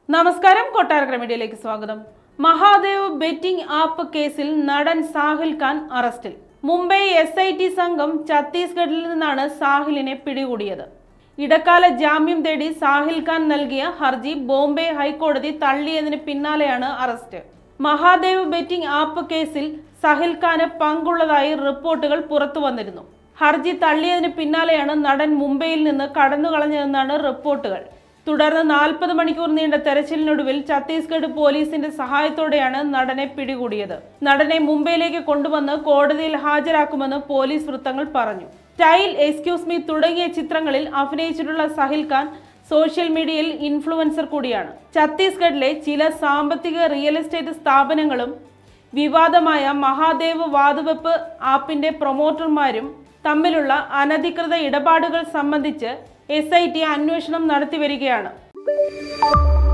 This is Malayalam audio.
നമസ്കാരം കൊട്ടാരക്കര മീഡിയയിലേക്ക് സ്വാഗതം മഹാദേവ് ബെറ്റിംഗ് ആപ്പ് കേസിൽ നടൻ സാഹിൽ ഖാൻ അറസ്റ്റിൽ മുംബൈ എസ് ഐ ടി സംഘം ഛത്തീസ്ഗഡിൽ നിന്നാണ് സാഹിലിനെ പിടികൂടിയത് ഇടക്കാല ജാമ്യം തേടി സാഹിൽ ഖാൻ നൽകിയ ഹർജി ബോംബെ ഹൈക്കോടതി തള്ളിയതിന് പിന്നാലെയാണ് അറസ്റ്റ് മഹാദേവ് ബെറ്റിംഗ് ആപ്പ് കേസിൽ സാഹിൽ ഖാന് പങ്കുള്ളതായി റിപ്പോർട്ടുകൾ പുറത്തു വന്നിരുന്നു ഹർജി തള്ളിയതിന് പിന്നാലെയാണ് നടൻ മുംബൈയിൽ നിന്ന് കടന്നുകളഞ്ഞതെന്നാണ് റിപ്പോർട്ടുകൾ തുടർന്ന് നാൽപ്പത് മണിക്കൂർ നീണ്ട തെരച്ചിലിനൊടുവിൽ ഛത്തീസ്ഗഡ് പോലീസിന്റെ സഹായത്തോടെയാണ് നടനെ പിടികൂടിയത് നടനെ മുംബൈയിലേക്ക് കൊണ്ടുവന്ന് കോടതിയിൽ ഹാജരാക്കുമെന്ന് പോലീസ് വൃത്തങ്ങൾ പറഞ്ഞു സ്റ്റൈൽ എക്സ്ക്യൂസ് മീ തുടങ്ങിയ ചിത്രങ്ങളിൽ അഭിനയിച്ചിട്ടുള്ള സഹിൽ ഖാൻ സോഷ്യൽ മീഡിയയിൽ ഇൻഫ്ലുവൻസർ കൂടിയാണ് ഛത്തീസ്ഗഡിലെ ചില സാമ്പത്തിക റിയൽ എസ്റ്റേറ്റ് സ്ഥാപനങ്ങളും വിവാദമായ മഹാദേവ് വാതുവെപ്പ് ആപ്പിന്റെ പ്രൊമോട്ടർമാരും തമ്മിലുള്ള അനധികൃത ഇടപാടുകൾ സംബന്ധിച്ച് എസ് ഐ ടി അന്വേഷണം നടത്തിവരികയാണ്